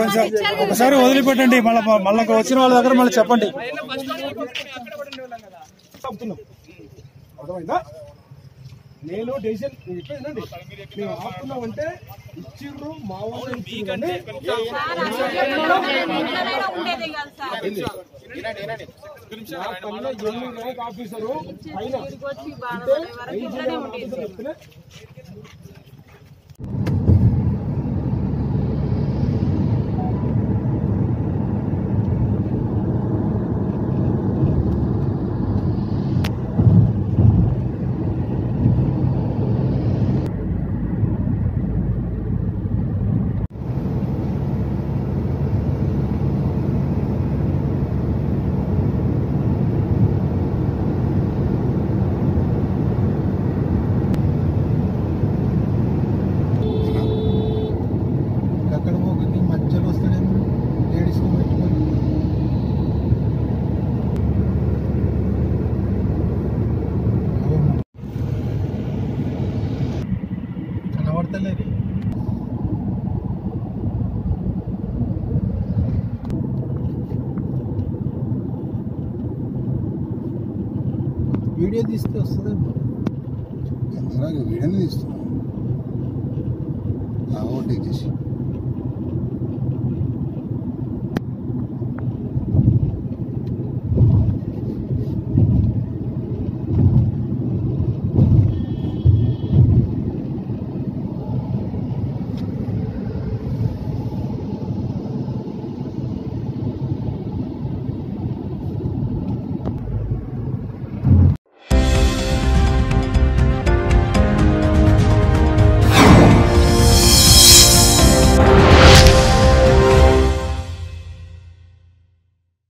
కొంచెం ఒకసారి వదిలిపెట్టండి మళ్ళీ మళ్ళీ వచ్చిన వాళ్ళ దగ్గర మళ్ళీ చెప్పండి చెప్తున్నాం అర్థమైందా నేను డెసిషన్ నేను చెప్పేది వినండి. మేము ఆపుతున్నామంటే ఇచ్చిర్రు మా వాళ్ళు ఇచ్చిర్రు కానీ ఉండేదే కాదు సార్ నా కన్నా ఎన్ని ర్యాంక్ ఆఫీసరు పైన వచ్చి బాధపడే వరకు ఇట్లానే ఉండేది చెప్తున్నా అక్కడ పోతుంది మధ్యలో వస్తాడేమో లేడీస్ పెట్టుకొని కనబడతలేదు వీడియో తీస్తే వస్తుందేమో అలాగే వీడియోని తీస్తున్నాం ఓవర్టేక్ చేసి